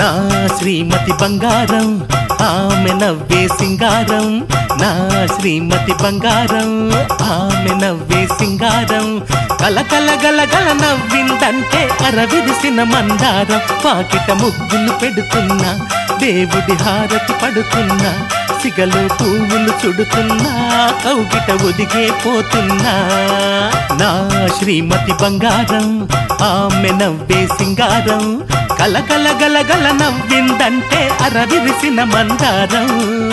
నా శ్రీమతి బంగారం ఆమె నవ్వే సింగారం నా శ్రీమతి బంగారం ఆమె నవ్వే సింగారం కల కల గల గల నవ్విందంటే అరవిరిసిన మందారం పాకిట ముగ్గులు పెడుతున్నా దేవుడి హారతి పడుతున్నా సిగలో పువ్వులు చుడుతున్నా కౌగిట ఒదిగే పోతున్నా నా శ్రీమతి బంగారం ఆమె నవ్వే సింగారం కల కల గల గల నవ్విందంటే అరవిరిసిన మందారం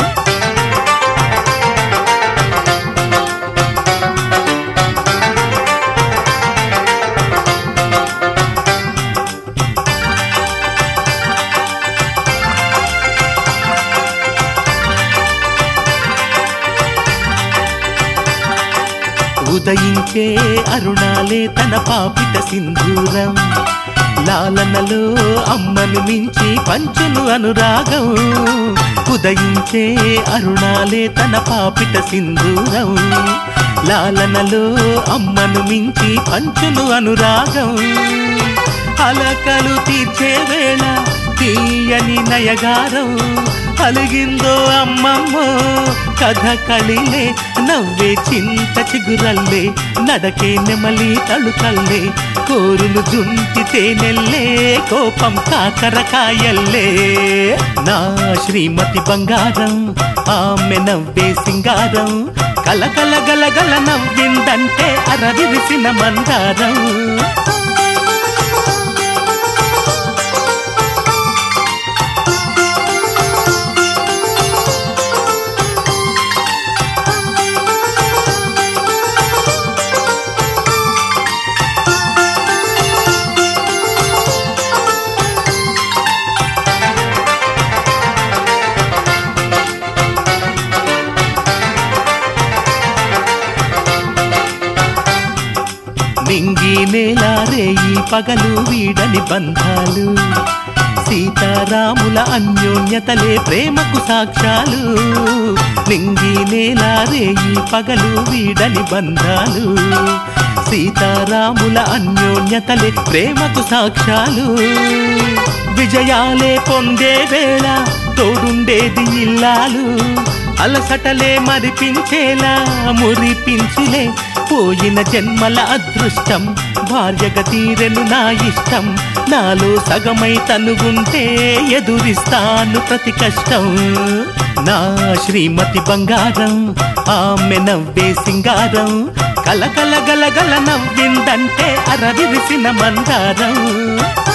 ఉదయించే అరుణాలే తన పాపిట సింధూరం లాలనలో అమ్మను మించి పంచును అనురాగం ఉదయించే అరుణాలే తన పాపిట సింధూరం లాలనలో అమ్మను మించి పంచును అనురాగం అలకలు తీర్చే వేళ తీయని నయగారం అలిగిందో అమ్మమ్మో కథ కళిలే నవ్వే చింత చిగురల్లే నడకే నెమలి తళుకల్లే కోరులు జుంటి తేనెల్లే కోపం కాకరకాయల్లే నా శ్రీమతి బంగారం ఆమె నవ్వే సింగారం కల కల గల గల నవ్విందంటే అరవిరిసిన మందారం నింగి నేలారేయి పగలు వీడని బంధాలు సీతారాముల అన్యోన్యతలే ప్రేమకు సాక్ష్యాలు నింగి నేలారేయి పగలు వీడని బంధాలు సీతారాముల అన్యోన్యతలే ప్రేమకు సాక్ష్యాలు విజయాలే పొందే వేళ తోడుండేది ఇల్లాలు అలసటలే మరిపించేలా మురిపించులే పోయిన జన్మల అదృష్టం భార్యగా తీరెను నా ఇష్టం నాలో సగమై తనుగుంటే ఎదురిస్తాను ప్రతి కష్టం నా శ్రీమతి బంగారం ఆమె నవ్వే సింగారం కల కల గల గల నవ్విందంటే అరవిరిసిన మందారం